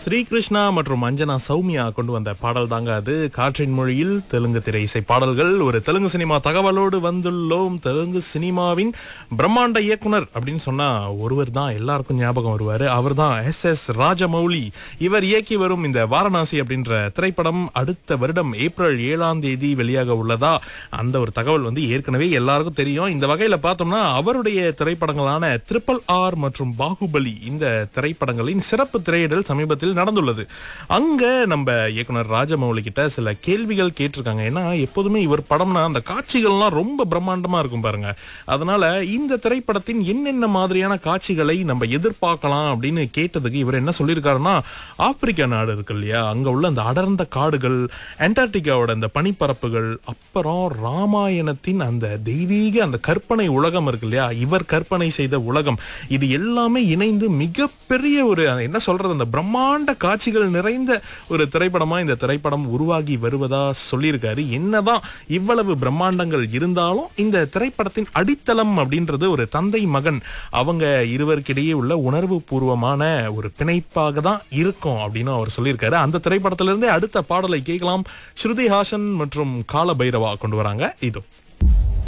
ஸ்ரீகிருஷ்ணா மற்றும் அஞ்சனா சௌமியா கொண்டு வந்த பாடல் தாங்க அது காற்றின் மொழியில் தெலுங்கு திரை இசை பாடல்கள் ஒரு தெலுங்கு சினிமா தகவலோடு வந்துள்ளோம் தெலுங்கு சினிமாவின் பிரம்மாண்ட இயக்குனர் அப்படின்னு சொன்னா ஒருவர் தான் எல்லாருக்கும் ஞாபகம் வருவாரு அவர் தான் எஸ் எஸ் ராஜமௌலி இவர் இயக்கி வரும் இந்த வாரணாசி அப்படின்ற திரைப்படம் அடுத்த வருடம் ஏப்ரல் ஏழாம் தேதி வெளியாக உள்ளதா அந்த ஒரு தகவல் வந்து ஏற்கனவே எல்லாருக்கும் தெரியும் இந்த வகையில பார்த்தோம்னா அவருடைய திரைப்படங்களான ட்ரிபிள் ஆர் மற்றும் பாகுபலி இந்த திரைப்படங்களின் சிறப்பு திரையிடல் சமீபத்தில் நடந்துள்ளது அங்க நம்ம இயக்குனர் ராஜமௌலி கிட்ட சில கேள்விகள் கேட்டிருக்காங்க ஏன்னா எப்போதுமே இவர் படம்னா அந்த காட்சிகள்லாம் ரொம்ப பிரம்மாண்டமா இருக்கும் பாருங்க அதனால இந்த திரைப்படத்தின் என்னென்ன மாதிரியான காட்சிகளை நம்ம எதிர்பார்க்கலாம் அப்படின்னு கேட்டதுக்கு இவர் என்ன சொல்லியிருக்காருன்னா ஆப்பிரிக்கா நாடு இருக்கு இல்லையா அங்க உள்ள அந்த அடர்ந்த காடுகள் அண்டார்டிகாவோட அந்த பனிப்பரப்புகள் அப்புறம் ராமாயணத்தின் அந்த தெய்வீக அந்த கற்பனை உலகம் இருக்கு இல்லையா இவர் கற்பனை செய்த உலகம் இது எல்லாமே இணைந்து மிகப்பெரிய ஒரு என்ன சொல்றது அந்த பிரம்மாண்ட காட்சிகள் நிறைந்த ஒரு திரைப்படமா இந்த திரைப்படம் உருவாகி வருவதா சொல்லியிருக்காரு என்னதான் இவ்வளவு பிரம்மாண்டங்கள் இருந்தாலும் இந்த திரைப்படத்தின் அடித்தளம் அப்படின்றது ஒரு தந்தை மகன் அவங்க இருவருக்கிடையே உள்ள உணர்வு பூர்வமான ஒரு பிணைப்பாக தான் இருக்கும் அப்படின்னு அவர் சொல்லியிருக்காரு அந்த திரைப்படத்திலிருந்தே அடுத்த பாடலை கேட்கலாம் ஸ்ருதி ஹாசன் மற்றும் கால பைரவா கொண்டு வராங்க இதோ